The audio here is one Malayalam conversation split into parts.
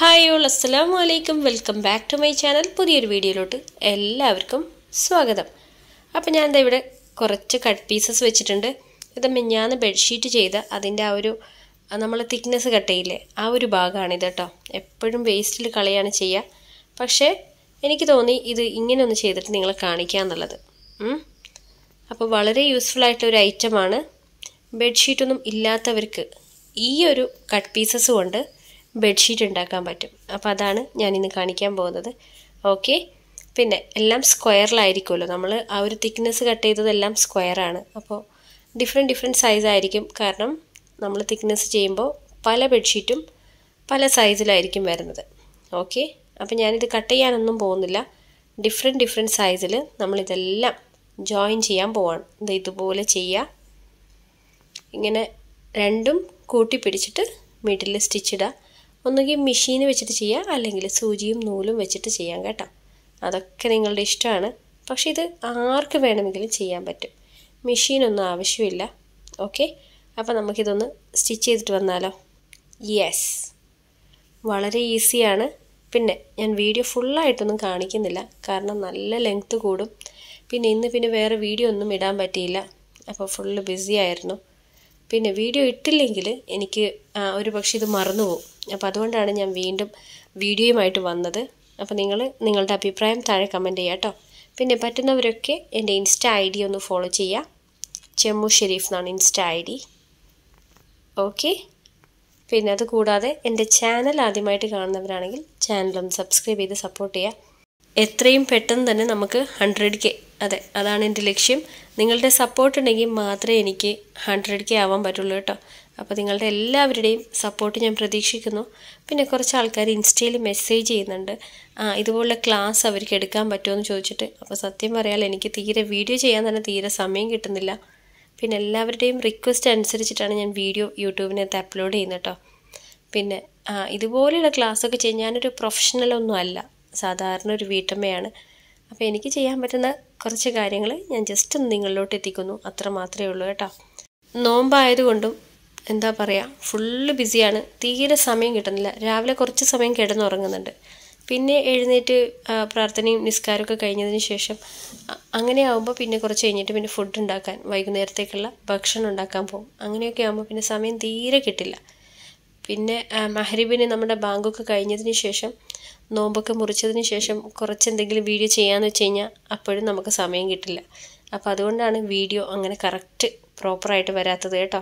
ഹായ് ഓൾ അസ്സലാമു അലൈക്കും welcome back to my channel പുതിയൊരു വീഡിയോയിലോട്ട് എല്ലാവർക്കും സ്വാഗതം അപ്പോൾ ഞാൻ എന്താ ഇവിടെ കുറച്ച് കട്ട് പീസസ് വെച്ചിട്ടുണ്ട് ഇത് മിഞ്ഞാന്ന് ബെഡ്ഷീറ്റ് ചെയ്ത അതിൻ്റെ ആ ഒരു നമ്മൾ തിക്നെസ് കട്ട് ചെയ്യില്ലേ ആ ഒരു ഭാഗമാണിത് കേട്ടോ എപ്പോഴും വേസ്റ്റിൽ കളയാണ് ചെയ്യുക പക്ഷേ എനിക്ക് തോന്നി ഇത് ഇങ്ങനെ ഒന്ന് ചെയ്തിട്ട് നിങ്ങളെ കാണിക്കുക എന്നുള്ളത് ഉം. അപ്പോൾ വളരെ യൂസ്ഫുൾ ആയിട്ടുള്ള ഒരു ഐറ്റമാണ് ബെഡ്ഷീറ്റൊന്നും ഇല്ലാത്തവർക്ക് ഈ ഒരു കട്ട് പീസസ് കൊണ്ട് ബെഡ്ഷീറ്റ് ഉണ്ടാക്കാൻ പറ്റും അപ്പോൾ അതാണ് ഞാൻ ഇന്ന് കാണിക്കാൻ പോകുന്നത് ഓക്കെ പിന്നെ എല്ലാം സ്ക്വയറിലായിരിക്കുമല്ലോ നമ്മൾ ആ ഒരു തിക്നെസ് കട്ട് ചെയ്തതെല്ലാം സ്ക്വയറാണ് അപ്പോൾ ഡിഫറെൻറ്റ് ഡിഫറെൻറ്റ് സൈസ് ആയിരിക്കും കാരണം നമ്മൾ തിക്നെസ് ചെയ്യുമ്പോൾ പല ബെഡ്ഷീറ്റും പല സൈസിലായിരിക്കും വരുന്നത് ഓക്കെ അപ്പോൾ ഞാനിത് കട്ട് ചെയ്യാനൊന്നും പോകുന്നില്ല ഡിഫറെൻറ്റ് ഡിഫറെൻറ്റ് സൈസിൽ നമ്മളിതെല്ലാം ജോയിൻ ചെയ്യാൻ പോവാണ് ഇത് ഇതുപോലെ ചെയ്യുക ഇങ്ങനെ രണ്ടും കൂട്ടി പിടിച്ചിട്ട് മിഡിൽ സ്റ്റിച്ച് ഇടുക ഒന്നുകിൽ മെഷീൻ വെച്ചിട്ട് ചെയ്യാം അല്ലെങ്കിൽ സൂചിയും നൂലും വെച്ചിട്ട് ചെയ്യാം കേട്ടോ അതൊക്കെ നിങ്ങളുടെ ഇഷ്ടമാണ് പക്ഷെ ഇത് ആർക്ക് വേണമെങ്കിലും ചെയ്യാൻ പറ്റും മെഷീനൊന്നും ആവശ്യമില്ല ഓക്കെ അപ്പോൾ നമുക്കിതൊന്ന് സ്റ്റിച്ച് ചെയ്തിട്ട് വന്നാലോ യെസ് വളരെ ഈസിയാണ് പിന്നെ ഞാൻ വീഡിയോ ഫുള്ളായിട്ടൊന്നും കാണിക്കുന്നില്ല കാരണം നല്ല ലെങ്ത്ത് കൂടും പിന്നെ ഇന്ന് പിന്നെ വേറെ വീഡിയോ ഒന്നും ഇടാൻ പറ്റിയില്ല അപ്പോൾ ഫുള്ള് ബിസി ആയിരുന്നു പിന്നെ വീഡിയോ ഇട്ടില്ലെങ്കിൽ എനിക്ക് ഒരു പക്ഷേ ഇത് മറന്നുപോകും അപ്പോൾ അതുകൊണ്ടാണ് ഞാൻ വീണ്ടും വീഡിയോയുമായിട്ട് വന്നത് അപ്പോൾ നിങ്ങൾ നിങ്ങളുടെ അഭിപ്രായം താഴെ കമൻറ്റ് ചെയ്യുക കേട്ടോ പിന്നെ പറ്റുന്നവരൊക്കെ എൻ്റെ ഇൻസ്റ്റ ഐ ഡി ഒന്ന് ഫോളോ ചെയ്യുക ചെമ്മു ഷെരീഫ് എന്നാണ് ഇൻസ്റ്റ ഐ ഡി ഓക്കെ പിന്നെ അത് കൂടാതെ എൻ്റെ ചാനൽ ആദ്യമായിട്ട് കാണുന്നവരാണെങ്കിൽ ചാനലൊന്ന് സബ്സ്ക്രൈബ് ചെയ്ത് സപ്പോർട്ട് ചെയ്യുക എത്രയും പെട്ടെന്ന് തന്നെ നമുക്ക് ഹൺഡ്രഡ് കെ അതെ അതാണ് എൻ്റെ ലക്ഷ്യം നിങ്ങളുടെ സപ്പോർട്ട് ഉണ്ടെങ്കിൽ മാത്രമേ എനിക്ക് ഹൺഡ്രഡ് കെ ആവാൻ പറ്റുള്ളൂ കേട്ടോ അപ്പോൾ നിങ്ങളുടെ എല്ലാവരുടെയും സപ്പോർട്ട് ഞാൻ പ്രതീക്ഷിക്കുന്നു പിന്നെ കുറച്ച് ആൾക്കാർ ഇൻസ്റ്റയിൽ മെസ്സേജ് ചെയ്യുന്നുണ്ട് ആ ഇതുപോലുള്ള ക്ലാസ് അവർക്ക് എടുക്കാൻ പറ്റുമോ എന്ന് ചോദിച്ചിട്ട് അപ്പോൾ സത്യം പറയാൽ എനിക്ക് തീരെ വീഡിയോ ചെയ്യാൻ തന്നെ തീരെ സമയം കിട്ടുന്നില്ല പിന്നെ എല്ലാവരുടെയും റിക്വസ്റ്റ് അനുസരിച്ചിട്ടാണ് ഞാൻ വീഡിയോ യൂട്യൂബിനകത്ത് അപ്ലോഡ് ചെയ്യുന്നത് കേട്ടോ പിന്നെ ഇതുപോലെയുള്ള ക്ലാസ്സൊക്കെ ചെയ്യാൻ ഞാനൊരു പ്രൊഫഷണലൊന്നും അല്ല സാധാരണ ഒരു വീട്ടമ്മയാണ് അപ്പോൾ എനിക്ക് ചെയ്യാൻ പറ്റുന്ന കുറച്ച് കാര്യങ്ങൾ ഞാൻ ജസ്റ്റ് ഒന്ന് നിങ്ങളിലോട്ട് എത്തിക്കുന്നു അത്ര മാത്രമേ ഉള്ളൂ കേട്ടോ നോമ്പായതുകൊണ്ടും എന്താ പറയുക ഫുള്ള് ബിസിയാണ് തീരെ സമയം കിട്ടുന്നില്ല രാവിലെ കുറച്ച് സമയം കിടന്നുറങ്ങുന്നുണ്ട് പിന്നെ എഴുന്നേറ്റ് പ്രാർത്ഥനയും നിസ്കാരമൊക്കെ കഴിഞ്ഞതിന് ശേഷം അങ്ങനെ ആകുമ്പോൾ പിന്നെ കുറച്ച് കഴിഞ്ഞിട്ട് പിന്നെ ഫുഡ് ഉണ്ടാക്കാൻ വൈകുന്നേരത്തേക്കുള്ള ഭക്ഷണം ഉണ്ടാക്കാൻ പോകും അങ്ങനെയൊക്കെ ആകുമ്പോൾ പിന്നെ സമയം തീരെ കിട്ടില്ല പിന്നെ മഹരിബിന് നമ്മുടെ ബാങ്കൊക്കെ കഴിഞ്ഞതിന് ശേഷം നോമ്പൊക്കെ മുറിച്ചതിന് ശേഷം കുറച്ച് എന്തെങ്കിലും വീഡിയോ ചെയ്യാമെന്ന് വെച്ച് കഴിഞ്ഞാൽ അപ്പോഴും നമുക്ക് സമയം കിട്ടില്ല അപ്പോൾ അതുകൊണ്ടാണ് വീഡിയോ അങ്ങനെ കറക്റ്റ് പ്രോപ്പറായിട്ട് വരാത്തത് കേട്ടോ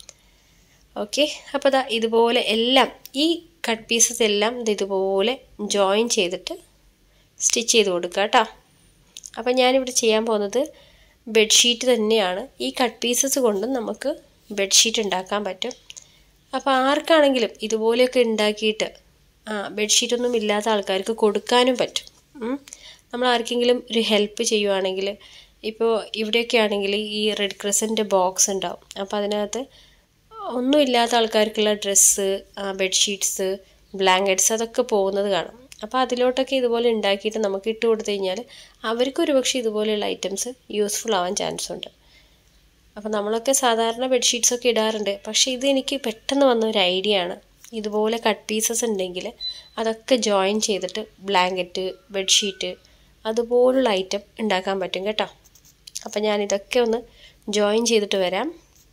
ഓക്കെ അപ്പോൾ ദാ ഇതുപോലെ എല്ലാം ഈ കട്ട് പീസസ് എല്ലാം ഇതുപോലെ ജോയിൻ ചെയ്തിട്ട് സ്റ്റിച്ച് ചെയ്ത് കൊടുക്കുക കേട്ടോ അപ്പോൾ ഞാനിവിടെ ചെയ്യാൻ പോകുന്നത് ബെഡ്ഷീറ്റ് തന്നെയാണ് ഈ കട്ട് പീസസ് കൊണ്ടും നമുക്ക് ബെഡ്ഷീറ്റ് ഉണ്ടാക്കാൻ പറ്റും അപ്പോൾ ആർക്കാണെങ്കിലും ഇതുപോലെയൊക്കെ ഉണ്ടാക്കിയിട്ട് ആ ബെഡ്ഷീറ്റൊന്നും ഇല്ലാത്ത ആൾക്കാർക്ക് കൊടുക്കാനും പറ്റും നമ്മൾ ആർക്കെങ്കിലും ഒരു ഹെൽപ്പ് ചെയ്യുവാണെങ്കിൽ ഇപ്പോൾ ഇവിടെയൊക്കെ ആണെങ്കിൽ ഈ റെഡ് ക്രസൻ്റെ ബോക്സ് ഉണ്ടാവും അപ്പോൾ അതിനകത്ത് ഒന്നും ഇല്ലാത്ത ആൾക്കാർക്കുള്ള ഡ്രസ്സ് ബെഡ്ഷീറ്റ്സ് ബ്ലാങ്കറ്റ്സ് അതൊക്കെ പോകുന്നത് കാണാം അപ്പോൾ അതിലോട്ടൊക്കെ ഇതുപോലെ ഉണ്ടാക്കിയിട്ട് നമുക്ക് ഇട്ട് കൊടുത്തു കഴിഞ്ഞാൽ അവർക്ക് ഒരുപക്ഷെ ഇതുപോലെയുള്ള ഐറ്റംസ് യൂസ്ഫുൾ ആവാൻ ചാൻസ് ഉണ്ട് അപ്പോൾ നമ്മളൊക്കെ സാധാരണ ബെഡ്ഷീറ്റ്സൊക്കെ ഇടാറുണ്ട് പക്ഷേ ഇത് എനിക്ക് പെട്ടെന്ന് വന്ന ഒരു ഐഡിയ ആണ് ഇതുപോലെ കട്ട് പീസസ് ഉണ്ടെങ്കിൽ അതൊക്കെ ജോയിൻ ചെയ്തിട്ട് ബ്ലാങ്കറ്റ് ബെഡ്ഷീറ്റ് അതുപോലുള്ള ഐറ്റം ഉണ്ടാക്കാൻ പറ്റും കേട്ടോ അപ്പം ഞാൻ ഇതൊക്കെ ഒന്ന് ജോയിൻ ചെയ്തിട്ട് വരാം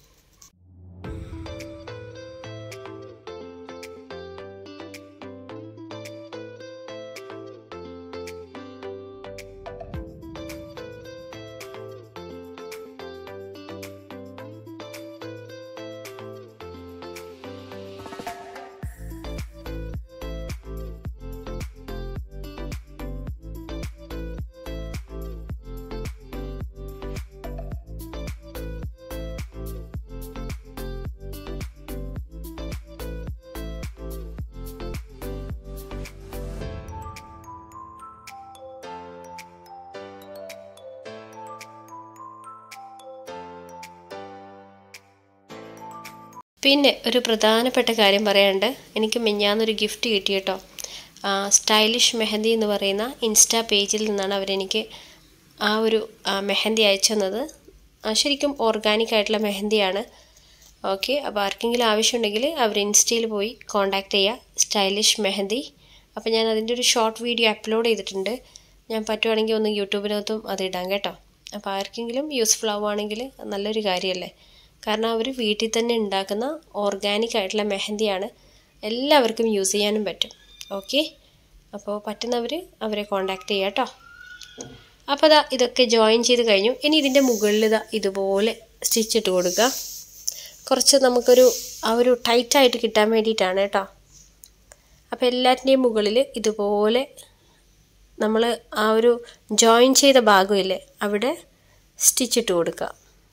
പിന്നെ ഒരു പ്രധാനപ്പെട്ട കാര്യം പറയാനുണ്ട് എനിക്ക് മിഞ്ഞാന്നൊരു ഗിഫ്റ്റ് കിട്ടി കേട്ടോ സ്റ്റൈലിഷ് മെഹന്തി എന്ന് പറയുന്ന ഇൻസ്റ്റാ പേജിൽ നിന്നാണ് അവരെനിക്ക് ആ ഒരു മെഹന്തി അയച്ചു തന്നത് ശരിക്കും ഓർഗാനിക് ആയിട്ടുള്ള മെഹന്തിയാണ് ഓക്കെ അപ്പോൾ ആർക്കെങ്കിലും ആവശ്യമുണ്ടെങ്കിൽ അവർ ഇൻസ്റ്റയിൽ പോയി കോൺടാക്റ്റ് ചെയ്യുക സ്റ്റൈലിഷ് മെഹന്തി അപ്പോൾ ഞാൻ അതിൻ്റെ ഒരു ഷോർട്ട് വീഡിയോ അപ്ലോഡ് ചെയ്തിട്ടുണ്ട് ഞാൻ പറ്റുവാണെങ്കിൽ ഒന്ന് യൂട്യൂബിനകത്തും അത് ഇടാം കേട്ടോ അപ്പോൾ ആർക്കെങ്കിലും യൂസ്ഫുൾ ആവുകയാണെങ്കിൽ നല്ലൊരു കാര്യമല്ലേ കാരണം അവർ വീട്ടിൽ തന്നെ ഉണ്ടാക്കുന്ന ഓർഗാനിക് ആയിട്ടുള്ള മെഹന്തിയാണ് എല്ലാവർക്കും യൂസ് ചെയ്യാനും പറ്റും ഓക്കെ അപ്പോൾ പറ്റുന്നവർ അവരെ കോൺടാക്റ്റ് ചെയ്യുക കേട്ടോ അപ്പോൾ ഇതാ ഇതൊക്കെ ജോയിൻ ചെയ്ത് കഴിഞ്ഞു ഇനി ഇതിൻ്റെ മുകളിൽ ഇതാ ഇതുപോലെ സ്റ്റിച്ച് ഇട്ട് കൊടുക്കുക കുറച്ച് നമുക്കൊരു ആ ഒരു ടൈറ്റായിട്ട് കിട്ടാൻ വേണ്ടിയിട്ടാണ് കേട്ടോ അപ്പോൾ എല്ലാറ്റിൻ്റെയും മുകളിൽ ഇതുപോലെ നമ്മൾ ആ ഒരു ജോയിൻ ചെയ്ത ഭാഗമില്ലേ അവിടെ സ്റ്റിച്ച് ഇട്ട് കൊടുക്കുക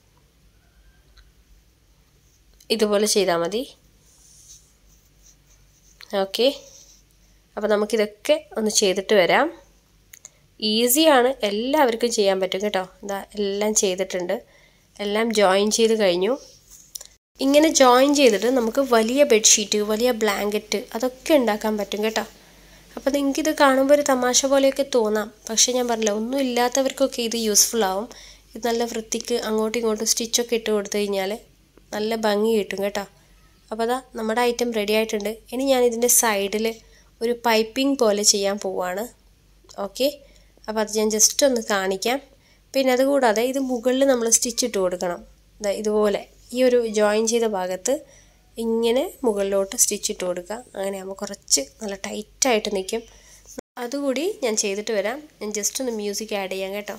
ഇതുപോലെ ചെയ്താൽ മതി ഓക്കെ അപ്പോൾ നമുക്കിതൊക്കെ ഒന്ന് ചെയ്തിട്ട് വരാം ഈസിയാണ് എല്ലാവർക്കും ചെയ്യാൻ പറ്റും കേട്ടോ ഇതാ എല്ലാം ചെയ്തിട്ടുണ്ട് എല്ലാം ജോയിൻ ചെയ്ത് കഴിഞ്ഞു ഇങ്ങനെ ജോയിൻ ചെയ്തിട്ട് നമുക്ക് വലിയ ബെഡ്ഷീറ്റ് വലിയ ബ്ലാങ്കറ്റ് അതൊക്കെ ഉണ്ടാക്കാൻ പറ്റും കേട്ടോ അപ്പോൾ നിങ്ങൾക്കിത് കാണുമ്പോൾ ഒരു തമാശ പോലെയൊക്കെ തോന്നാം പക്ഷേ ഞാൻ പറഞ്ഞില്ല ഒന്നും ഇല്ലാത്തവർക്കൊക്കെ ഇത് യൂസ്ഫുൾ ആവും ഇത് നല്ല വൃത്തിക്ക് അങ്ങോട്ടും ഇങ്ങോട്ടും സ്റ്റിച്ചൊക്കെ ഇട്ട് കൊടുത്തു കഴിഞ്ഞാൽ നല്ല ഭംഗി കിട്ടും കേട്ടോ അപ്പോൾ അതാ നമ്മുടെ ഐറ്റം റെഡി ആയിട്ടുണ്ട് ഇനി ഞാൻ ഇതിൻ്റെ സൈഡിൽ ഒരു പൈപ്പിംഗ് പോലെ ചെയ്യാൻ പോവുകയാണ് ഓക്കെ അപ്പോൾ അത് ഞാൻ ജസ്റ്റ് ഒന്ന് കാണിക്കാം പിന്നെ അതുകൂടാതെ ഇത് മുകളിൽ നമ്മൾ സ്റ്റിച്ച് ഇട്ട് കൊടുക്കണം ഇതുപോലെ ഈ ഒരു ജോയിൻ ചെയ്ത ഭാഗത്ത് ഇങ്ങനെ മുകളിലോട്ട് സ്റ്റിച്ച് ഇട്ട് കൊടുക്കുക അങ്ങനെയാകുമ്പോൾ കുറച്ച് നല്ല ടൈറ്റായിട്ട് നിൽക്കും അതുകൂടി ഞാൻ ചെയ്തിട്ട് വരാം ഞാൻ ജസ്റ്റ് ഒന്ന് മ്യൂസിക് ആഡ് ചെയ്യാം കേട്ടോ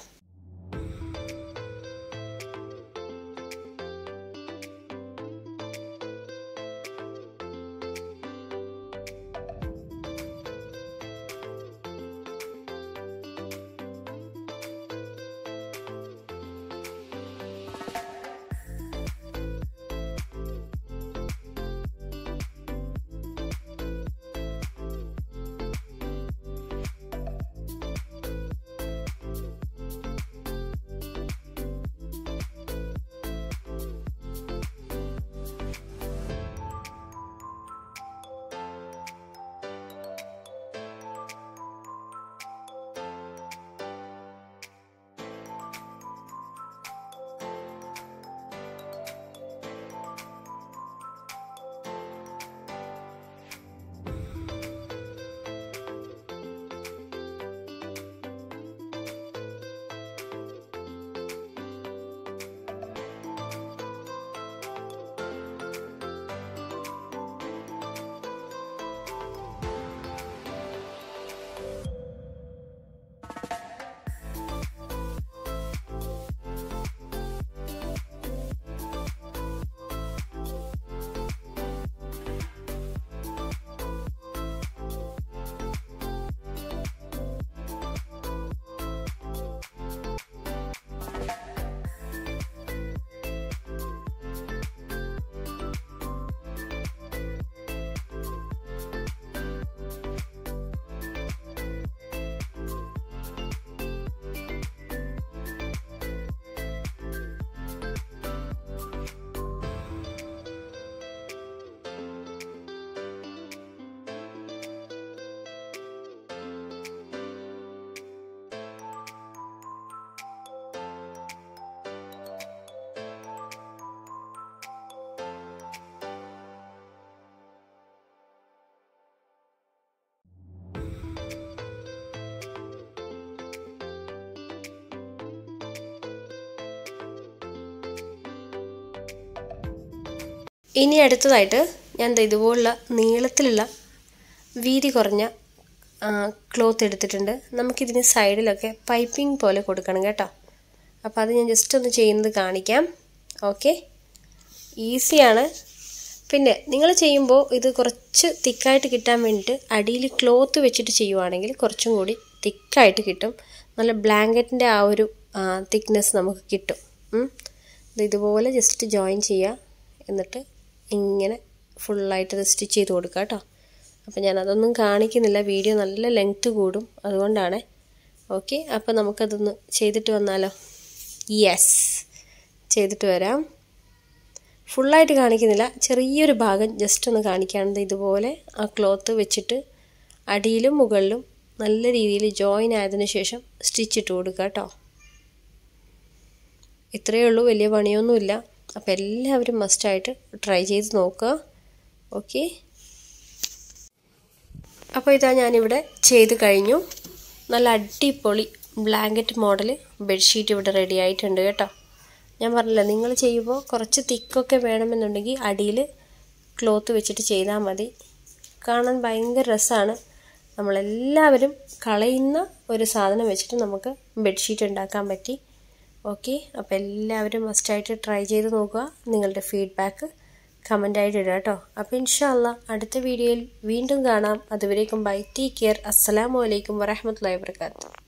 ഇനി അടുത്തതായിട്ട് ഞാൻ ദേ ഇതുപോലുള്ള നീളത്തിലുള്ള വീതി കുറഞ്ഞ ക്ലോത്ത് എടുത്തിട്ടുണ്ട് നമുക്കിതിന് സൈഡിലൊക്കെ പൈപ്പിംഗ് പോലെ കൊടുക്കണം കേട്ടോ അപ്പോൾ അത് ഞാൻ ജസ്റ്റ് ഒന്ന് ചെയ്യുന്നത് കാണിക്കാം ഓക്കെ ഈസിയാണ് പിന്നെ നിങ്ങൾ ചെയ്യുമ്പോൾ ഇത് കുറച്ച് തിക്കായിട്ട് കിട്ടാൻ വേണ്ടിയിട്ട് അടിയിൽ ക്ലോത്ത് വെച്ചിട്ട് ചെയ്യുവാണെങ്കിൽ കുറച്ചും കൂടി തിക്കായിട്ട് കിട്ടും നല്ല ബ്ലാങ്കറ്റിൻ്റെ ആ ഒരു തിക്നെസ് നമുക്ക് കിട്ടും ഉം. ഇത് ഇതുപോലെ ജസ്റ്റ് ജോയിൻ ചെയ്യുക എന്നിട്ട് ഇങ്ങനെ ഫുള്ളായിട്ട് ഇത് സ്റ്റിച്ച് ചെയ്ത് കൊടുക്കുക കേട്ടോ അപ്പോൾ ഞാൻ അതൊന്നും കാണിക്കുന്നില്ല വീഡിയോ നല്ല ലെങ്ത്ത് കൂടും അതുകൊണ്ടാണ് ഓക്കെ അപ്പോൾ നമുക്കതൊന്ന് ചെയ്തിട്ട് വന്നാലോ യെസ് ചെയ്തിട്ട് വരാം ഫുള്ളായിട്ട് കാണിക്കുന്നില്ല ചെറിയൊരു ഭാഗം ജസ്റ്റ് ഒന്ന് കാണിക്കുകയാണെങ്കിൽ ഇതുപോലെ ആ ക്ലോത്ത് വെച്ചിട്ട് അടിയിലും മുകളിലും നല്ല രീതിയിൽ ജോയിൻ ആയതിനു ശേഷം സ്റ്റിച്ച് ഇട്ട് കൊടുക്കുക കേട്ടോ ഇത്രയേ ഉള്ളൂ വലിയ പണിയൊന്നുമില്ല അപ്പോൾ എല്ലാവരും മസ്റ്റായിട്ട് ട്രൈ ചെയ്ത് നോക്കുക ഓക്കെ അപ്പോൾ ഇതാ ഞാനിവിടെ ചെയ്ത് കഴിഞ്ഞു നല്ല അടിപൊളി ബ്ലാങ്കറ്റ് മോഡൽ ബെഡ്ഷീറ്റ് ഇവിടെ റെഡി ആയിട്ടുണ്ട് കേട്ടോ ഞാൻ പറഞ്ഞില്ല നിങ്ങൾ ചെയ്യുമ്പോൾ കുറച്ച് തിക്കൊക്കെ വേണമെന്നുണ്ടെങ്കിൽ അടിയിൽ ക്ലോത്ത് വെച്ചിട്ട് ചെയ്താൽ മതി കാണാൻ ഭയങ്കര രസമാണ് നമ്മളെല്ലാവരും കളയുന്ന ഒരു സാധനം വെച്ചിട്ട് നമുക്ക് ബെഡ്ഷീറ്റ് ഉണ്ടാക്കാൻ പറ്റി ഓക്കെ അപ്പോൾ എല്ലാവരും മസ്റ്റായിട്ട് ട്രൈ ചെയ്ത് നോക്കുക നിങ്ങളുടെ ഫീഡ്ബാക്ക് കമൻ്റായിട്ട് ഇടുക കേട്ടോ അപ്പോൾ ഇൻഷാല്ല അടുത്ത വീഡിയോയിൽ വീണ്ടും കാണാം അതുവരേക്കും ബൈ ടേക്ക് കെയർ അസ്സലാമു അലൈക്കും വറഹമത്തല്ലാ വാബർക്കാത്തു